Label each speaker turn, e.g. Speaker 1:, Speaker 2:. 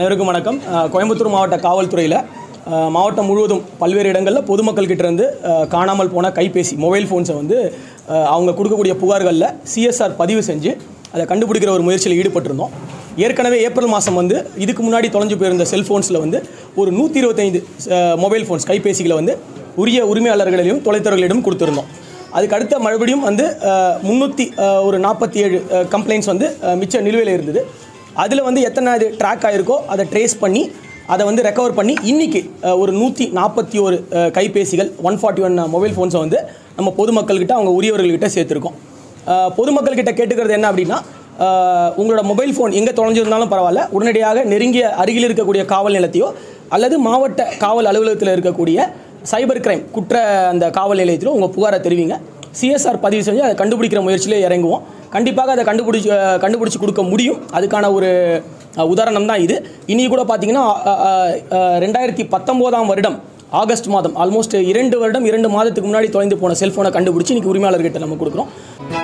Speaker 1: அனைவருக்கும் வணக்கம் அஹ், கோயம்புத்தூர் மாவட்ட காவல்துறையில் அஹ், மாவட்டம் முழுவதும் பல்வேறு இடங்களில் பொதுமக்கள் கிட்ட இருந்து அஹ், காணாமல் போன கைபேசி மொபைல் ஃபோன்ஸை வந்து அஹ், அவங்க கொடுக்கக்கூடிய புகார்களில் சிஎஸ்ஆர் பதிவு செஞ்சு அதை கண்டுபிடிக்கிற ஒரு முயற்சியில் ஈடுபட்டிருந்தோம் ஏற்கனவே ஏப்ரல் மாதம் வந்து இதுக்கு முன்னாடி தொலைஞ்சு போயிருந்த செல்ஃபோன்ஸில் வந்து ஒரு நூற்றி இருபத்தைந்து மொபைல் ஃபோன்ஸ் கைபேசிகளை வந்து உரிய உரிமையாளர்களிடம் தொலைத்தொடர்களிடம் கொடுத்துருந்தோம் அதுக்கு அடுத்த மறுபடியும் வந்து முந்நூற்றி ஒரு நாற்பத்தி ஏழு கம்ப்ளைண்ட்ஸ் வந்து அஹ், மிச்ச நிலுவையில் இருந்தது அதில் வந்து எத்தனை இது ட்ராக் ஆகிருக்கோ அதை ட்ரேஸ் பண்ணி அதை வந்து ரெக்கவர் பண்ணி இன்றைக்கி ஒரு நூற்றி நாற்பத்தி ஒரு கைபேசிகள் ஒன் ஃபார்ட்டி ஒன் மொபைல் ஃபோன்ஸை வந்து நம்ம பொதுமக்கள்கிட்ட அவங்க உரியவர்கள்கிட்ட சேர்த்துருக்கோம் அஹ், பொதுமக்கள்கிட்ட கேட்டுக்கிறது என்ன அப்படின்னா அஹ், உங்களோட மொபைல் ஃபோன் எங்கே தொலைஞ்சிருந்தாலும் பரவாயில்ல உடனடியாக நெருங்கிய அருகில் இருக்கக்கூடிய காவல் நிலையத்தையோ அல்லது மாவட்ட காவல் அலுவலகத்தில் இருக்கக்கூடிய சைபர் கிரைம் குற்ற அந்த காவல் நிலையத்திலும் உங்கள் புகாரை தெரிவிங்க சிஎஸ்ஆர் பதிவு செஞ்சு அதை கண்டுபிடிக்கிற முயற்சியிலே இறங்குவோம் கண்டிப்பாக அதை கண்டுபிடிச்சி அஹ், கண்டுபிடிச்சி கொடுக்க முடியும் அதுக்கான ஒரு அஹ், உதாரணம் தான் இது இனி கூட பார்த்தீங்கன்னா அஹ், அஹ், அஹ், ரெண்டாயிரத்தி பத்தொம்போதாம் வருடம் ஆகஸ்ட் மாதம் ஆல்மோஸ்ட் இரண்டு வருடம் இரண்டு மாதத்துக்கு முன்னாடி தொலைந்து போன செல்ஃபோனை கண்டுபிடிச்சி இன்றைக்கி உரிமையாளர்கிட்ட நம்ம கொடுக்குறோம்